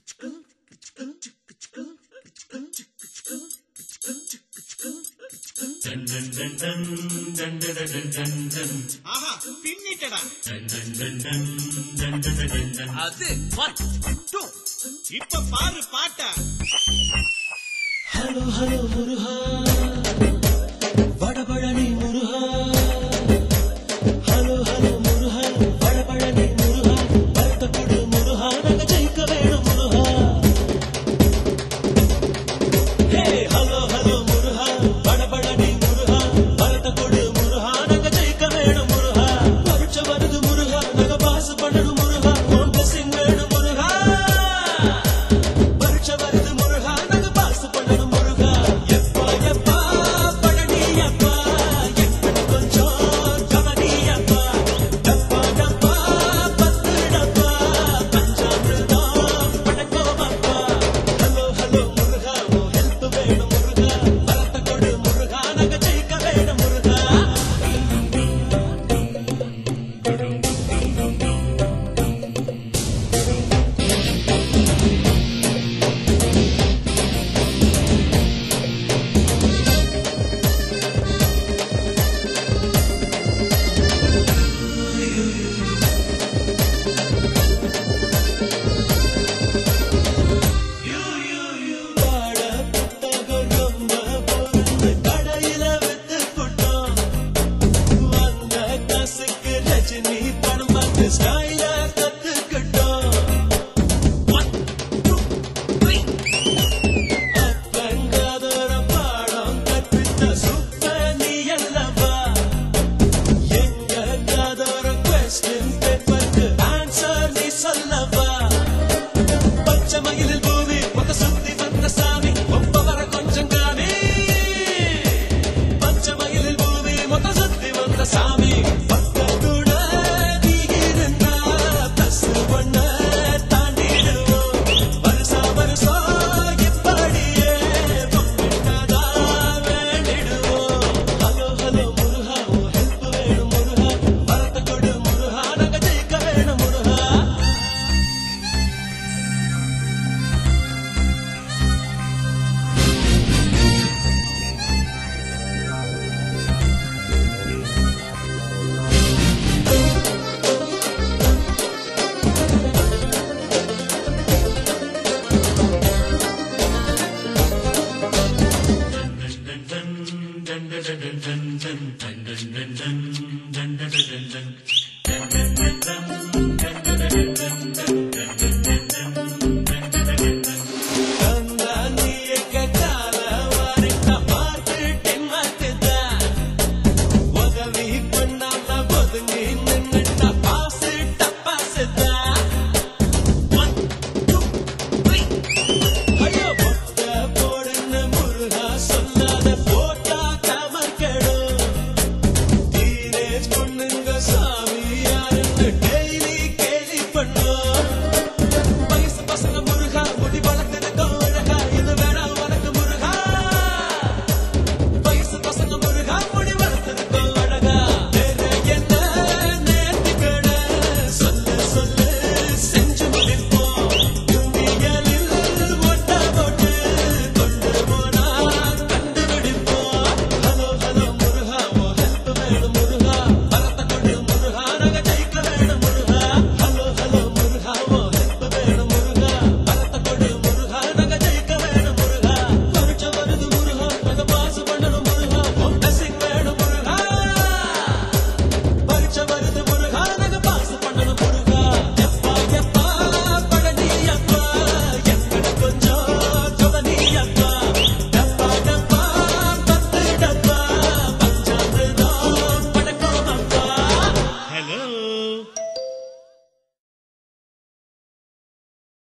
ஆஹா பின்னிட்டடா அது one two இப்ப பாரு பாட்ட hello hello Muruga Vadapalani Muruga hello hello Muruga Vadapalani Muruga பரத்த கொடு முருகா நாங்க ஜெயிக்க வேணும் Muruga hey hello hello Muruga Vadapalani Muruga பரத்த கொடு முருகா நாங்க ஜெயிக்க வேணும் முருகா பரிச்ச வருது முருகா நாங்க பாஸ் பண்ணணும் முருகா உன் blessing வேணும் முருகா பரிட்ச வருது முருகா நாங்க பாஸ் பண்ணணும் முருகா எப்பா எப்பா பழனி அப்பா எங்களுக்கு கொஞ்சம் கவனி அப்பா டப்பா டப்பா பத்து டப்பா பஞ்சாமிர்தம் படக்கோம் அப்பா ஹலோ ஹலோ முருகா உன் ஹெல்ப் வேணும் முருகா பலத்த கொடு முருகா நாங்க ஜெயிக்க வேணும் முருகா பாட புத்தகம் ரொம்ப பொருந்து கடையில வித்து புட்டோம் வந்த காசுக்கு ரஜினி படம் பார்த்து ஸ்டைல கத்துக்கிட்டோம் ஒன் டூ த்ரீ அப்பங்காதோர பாடம் கற்பித்த சூப்பர் நீ அல்லவா எங்க காதோர கொஸ்டின் பேப்பருக்கு ஆன்சர் நீ சொல்லவா பச்சை மயிலில் பூ